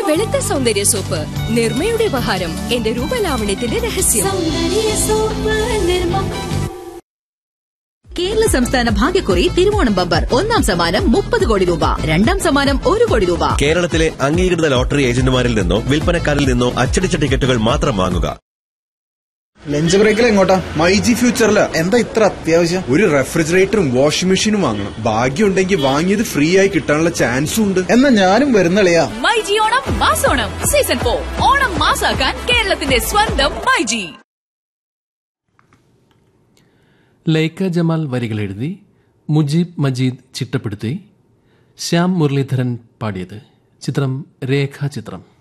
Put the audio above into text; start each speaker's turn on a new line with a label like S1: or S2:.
S1: വെളുത്ത സൗന്ദര്യ സോപ്പ് നിർമ്മയുടെ ഉപഹാരം എന്റെ രൂപലാവണ്യത്തിന്റെ രഹസ്യം
S2: കേരള സംസ്ഥാന ഭാഗ്യക്കുറി തിരുവോണം ബമ്പർ ഒന്നാം സമ്മാനം മുപ്പത് കോടി രൂപ രണ്ടാം സമ്മാനം ഒരു കോടി രൂപ
S3: കേരളത്തിലെ അംഗീകൃത ലോട്ടറി ഏജന്റുമാരിൽ നിന്നോ വിൽപ്പനക്കാരിൽ നിന്നോ അച്ചടിച്ച ടിക്കറ്റുകൾ മാത്രം വാങ്ങുക
S4: ലഞ്ച് ബ്രേക്കിൽ എങ്ങോട്ടാ മൈ ജി ഫ്യൂച്ചറില് എന്താ ഇത്ര അത്യാവശ്യം ഒരു റെഫ്രിജറേറ്ററും വാഷിംഗ് മെഷീനും വാങ്ങണം ഭാഗ്യമുണ്ടെങ്കിൽ വാങ്ങിയത് ഫ്രീ ആയി കിട്ടാനുള്ള ചാൻസും ഉണ്ട് എന്നാ ഞാനും വരുന്നളിയാ
S5: മൈജി ഓണം മാസോണം സീസൺ ഫോർ ഓണം മാസാക്കാൻ കേരളത്തിന്റെ സ്വന്തം മൈജി
S6: ലൈക്ക ജമാൽ വരികൾ എഴുതി മുജീബ് മജീദ് ചിട്ടപ്പെടുത്തി ശ്യാം മുരളീധരൻ പാടിയത് ചിത്രം രേഖാചിത്രം